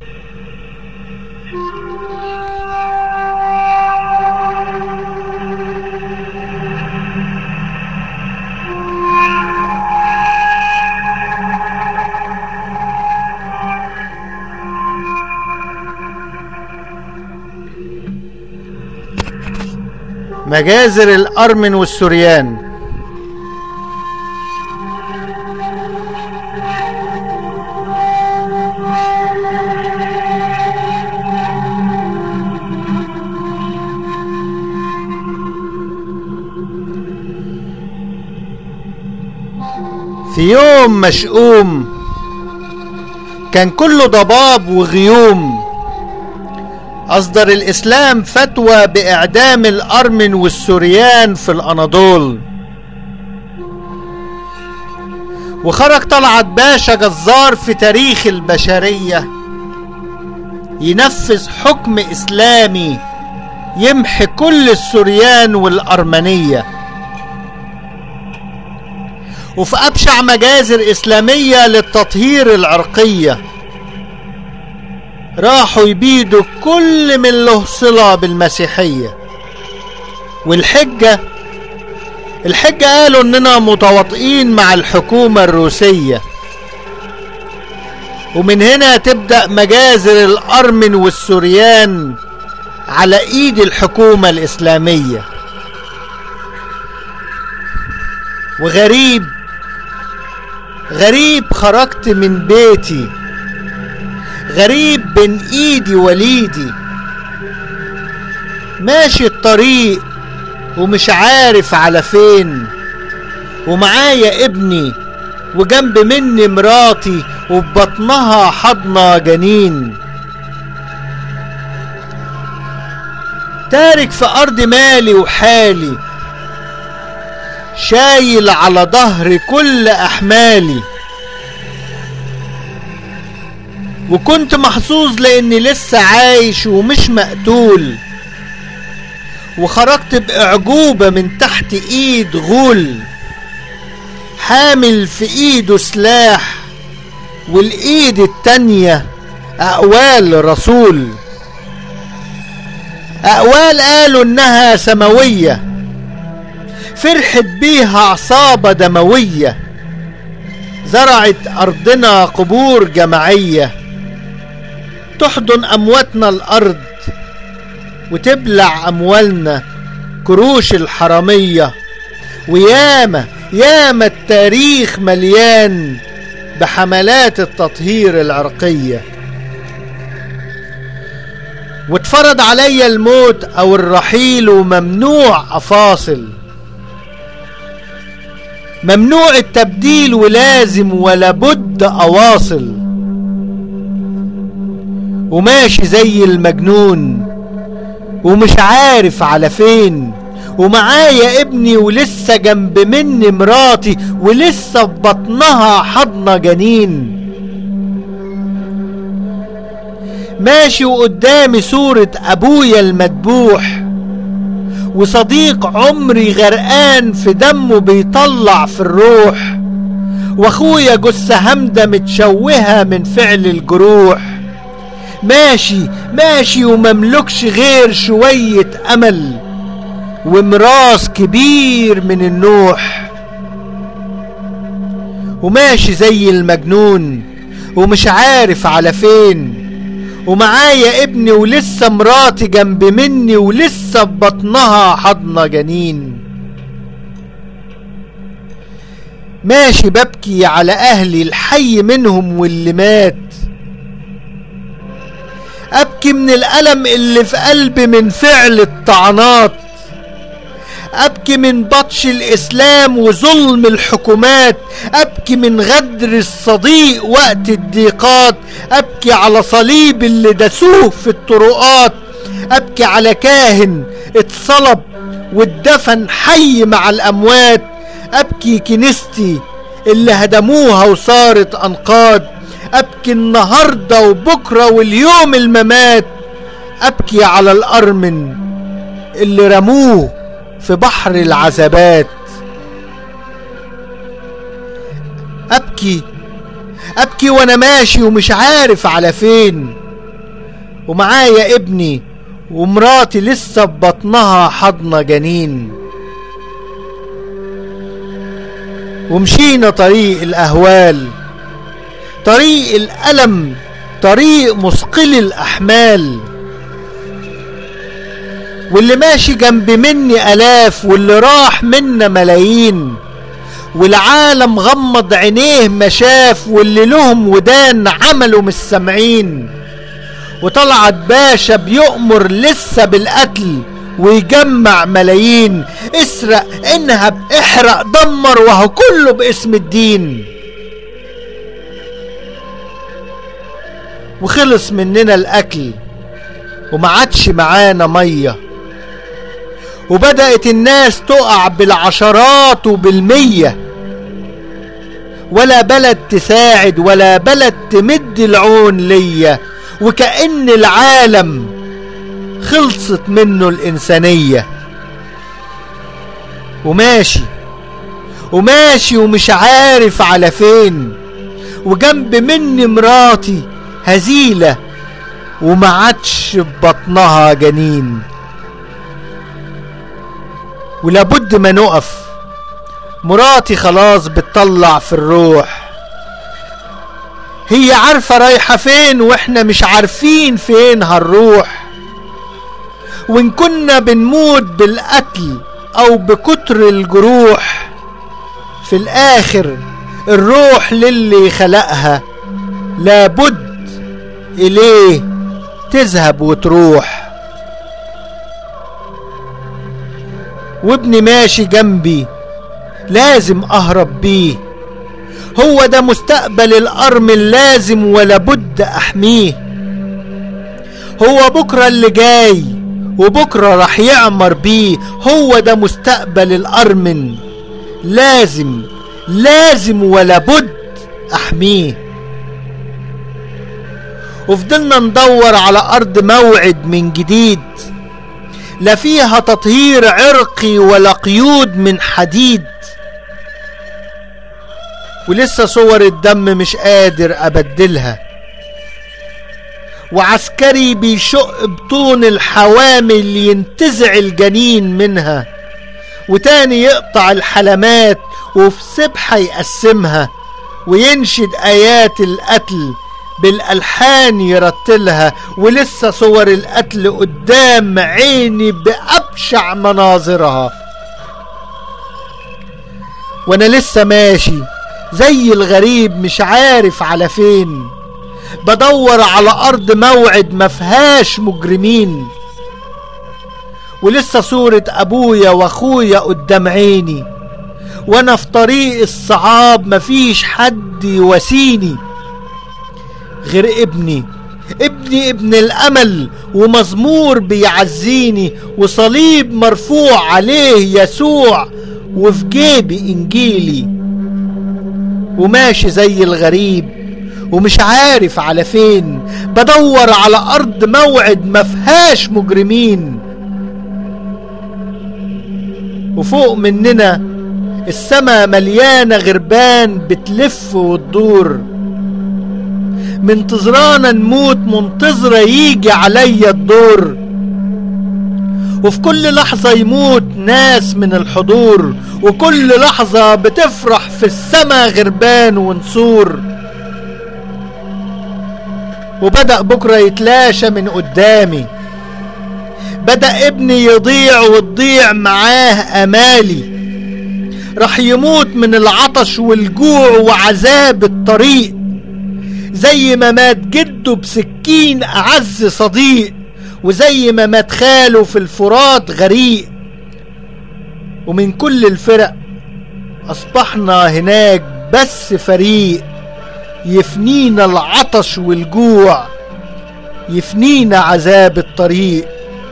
مجازر الأرمن والسوريان في يوم مشؤوم كان كله ضباب وغيوم أصدر الإسلام فتوى بإعدام الأرمن والسوريان في الأناضول وخرج طلعت باشا جزار في تاريخ البشرية ينفذ حكم إسلامي يمحي كل السوريان والأرمنية وفي أبشع مجازر إسلامية للتطهير العرقية راحوا يبيدوا كل من له صلة بالمسيحية والحجة الحجة قالوا اننا متواطئين مع الحكومة الروسية ومن هنا تبدأ مجازر الأرمن والسوريان على ايد الحكومة الإسلامية وغريب غريب خرجت من بيتي غريب بين ايدي وليدي ماشي الطريق ومش عارف على فين ومعايا ابني وجنب مني مراتي وببطنها حضنة جنين تارك في أرض مالي وحالي شايل على ظهري كل أحمالي وكنت محظوظ لاني لسه عايش ومش مقتول وخرجت باعجوبة من تحت ايد غول حامل في ايده سلاح والايد التانية اقوال رسول اقوال قالوا انها سماوية فرحت بيها عصابة دموية زرعت ارضنا قبور جماعيه تحضن أمواتنا الأرض وتبلع أموالنا كروش الحرامية وياما ياما التاريخ مليان بحملات التطهير العرقية واتفرض عليا الموت أو الرحيل وممنوع أفاصل ممنوع التبديل ولازم ولا بد أواصل وماشي زي المجنون ومش عارف على فين ومعايا ابني ولسه جنب مني مراتي ولسه في بطنها حضنة جنين ماشي وقدامي صورة ابويا المدبوح وصديق عمري غرقان في دمه بيطلع في الروح واخويا جثة همدة متشوهة من فعل الجروح ماشي ماشي ومملكش غير شوية أمل ومراس كبير من النوح وماشي زي المجنون ومش عارف على فين ومعايا ابني ولسه مراتي جنب مني ولسه ببطنها حضنة جنين ماشي ببكي على أهلي الحي منهم واللي مات ابكي من الالم اللي في قلبي من فعل الطعنات ابكي من بطش الاسلام وظلم الحكومات ابكي من غدر الصديق وقت الضيقات ابكي على صليب اللي دسوه في الطرقات ابكي على كاهن اتصلب واتدفن حي مع الاموات ابكي كنيستي اللي هدموها وصارت انقاض ابكي النهارده وبكره واليوم الممات ابكي على الارمن اللي رموه في بحر العذابات ابكي ابكي وانا ماشي ومش عارف على فين ومعايا ابني ومراتي لسه ببطنها حضنة جنين ومشينا طريق الأهوال طريق الألم طريق مثقل الأحمال واللي ماشي جنب مني ألاف واللي راح منا ملايين والعالم غمض عينيه ما شاف واللي لهم ودان عملوا مش سامعين وطلعت باشا بيؤمر لسه بالقتل ويجمع ملايين اسرق انهب احرق دمر وهو كله باسم الدين وخلص مننا الاكل وما عادش معانا ميه وبدأت الناس تقع بالعشرات وبالمية ولا بلد تساعد ولا بلد تمد العون ليا وكأن العالم خلصت منه الإنسانية وماشي وماشي ومش عارف على فين وجنب مني مراتي هزيلة وما عادش ببطنها جنين ولابد ما نقف مراتي خلاص بتطلع في الروح هي عارفة رايحة فين واحنا مش عارفين فين هنروح وان كنا بنموت بالقتل او بكتر الجروح في الاخر الروح للي خلقها لابد اليه تذهب وتروح وابني ماشي جنبي لازم اهرب بيه هو ده مستقبل الارم اللازم ولا بد احميه هو بكرة اللي جاي وبكرة راح يعمر بيه هو ده مستقبل الارمن لازم لازم ولا بد احميه وفضلنا ندور على ارض موعد من جديد لا فيها تطهير عرقي ولا قيود من حديد ولسه صور الدم مش قادر ابدلها وعسكري بيشق بطون الحوامل ينتزع الجنين منها وتاني يقطع الحلمات وفي سبحة يقسمها وينشد آيات القتل بالألحان يرتلها ولسه صور القتل قدام عيني بأبشع مناظرها وانا لسه ماشي زي الغريب مش عارف على فين بدور على ارض موعد مفهاش مجرمين ولسه صورة ابويا واخويا قدام عيني وانا في طريق الصعاب مفيش حد يواسيني غير ابني ابني ابن الامل ومزمور بيعزيني وصليب مرفوع عليه يسوع وفي جيبي انجيلي وماشي زي الغريب ومش عارف على فين بدور على ارض موعد مفهاش مجرمين وفوق مننا السما مليانة غربان بتلف وتدور منتظرانا نموت منتظرة يجي عليا الدور وفي كل لحظة يموت ناس من الحضور وكل لحظة بتفرح في السما غربان ونسور وبدأ بكرة يتلاشى من قدامي بدأ ابني يضيع وتضيع معاه أمالي راح يموت من العطش والجوع وعذاب الطريق زي ما مات جده بسكين أعز صديق وزي ما مات خاله في الفرات غريق ومن كل الفرق أصبحنا هناك بس فريق يفنينا العطش والجوع يفنينا عذاب الطريق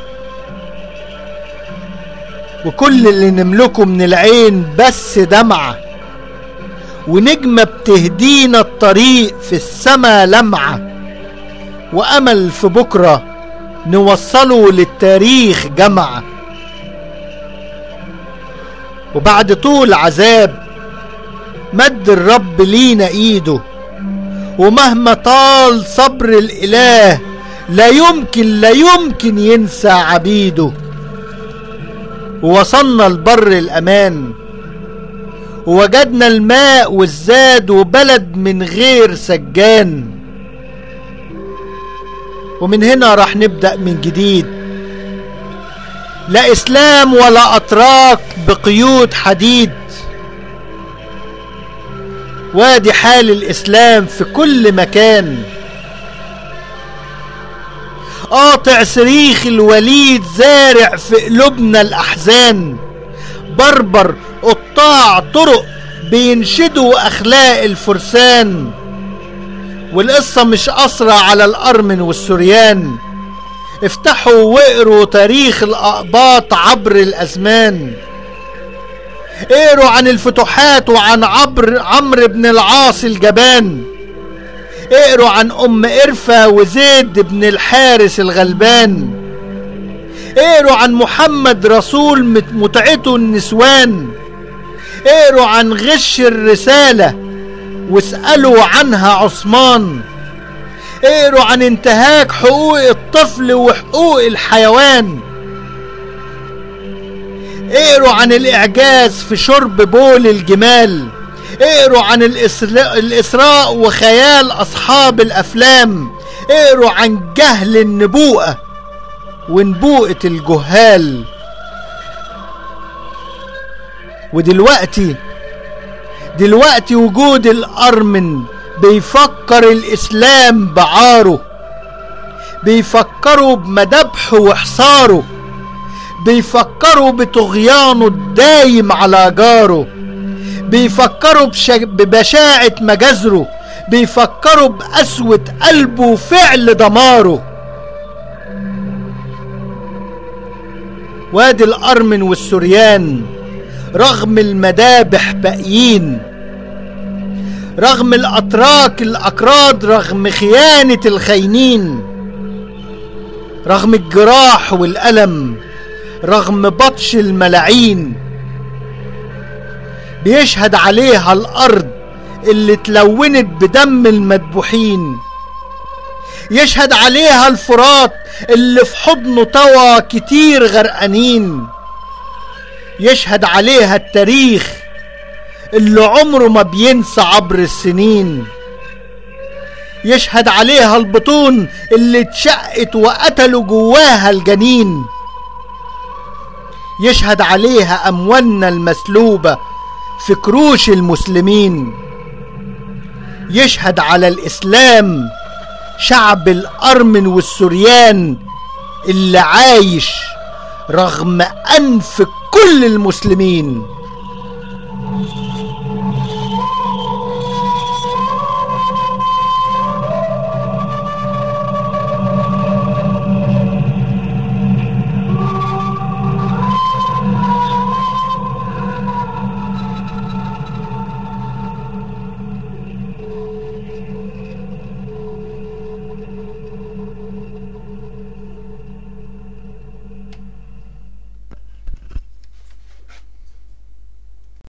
وكل اللي نملكه من العين بس دمعة ونجمة بتهدينا الطريق في السما لمعة وأمل في بكرة نوصله للتاريخ جمعة وبعد طول عذاب مد الرب لينا ايده ومهما طال صبر الاله لا يمكن لا يمكن ينسى عبيده ووصلنا لبر الأمان ووجدنا الماء والزاد وبلد من غير سجان ومن هنا راح نبدأ من جديد لا إسلام ولا أتراك بقيود حديد وادي حال الإسلام في كل مكان قاطع صريخ الوليد زارع في قلوبنا الأحزان بربر قطاع طرق بينشدوا أخلاق الفرسان والقصة مش قصرة على الأرمن والسوريان افتحوا واقروا تاريخ الأقباط عبر الأزمان اقروا عن الفتوحات وعن عبر عمرو بن العاص الجبان اقروا عن ام قرفة وزيد بن الحارس الغلبان اقروا عن محمد رسول متعته النسوان اقروا عن غش الرسالة واسألوا عنها عثمان اقروا عن انتهاك حقوق الطفل وحقوق الحيوان اقروا عن الاعجاز في شرب بول الجمال اقروا عن الإسراء, الإسراء وخيال أصحاب الأفلام اقروا عن جهل النبوءة ونبوءة الجهال ودلوقتي دلوقتي وجود الأرمن بيفكر الإسلام بعاره بيفكروا بمذبحه وحصاره بيفكروا بطغيانه الدايم على جاره بيفكروا بش... ببشاعة مجازره بيفكروا بقسوة قلبه وفعل دماره وادي الأرمن والسوريان رغم المذابح باقيين رغم الأتراك الأكراد رغم خيانة الخاينين رغم الجراح والألم رغم بطش الملاعين بيشهد عليها الأرض اللي اتلونت بدم المذبوحين يشهد عليها الفرات اللي في حضنه طوى كتير غرقانين يشهد عليها التاريخ اللي عمره ما بينسى عبر السنين يشهد عليها البطون اللي اتشقت وقتلوا جواها الجنين يشهد عليها أموالنا المسلوبة في كروش المسلمين يشهد على الإسلام شعب الأرمن والسوريان اللي عايش رغم أنف كل المسلمين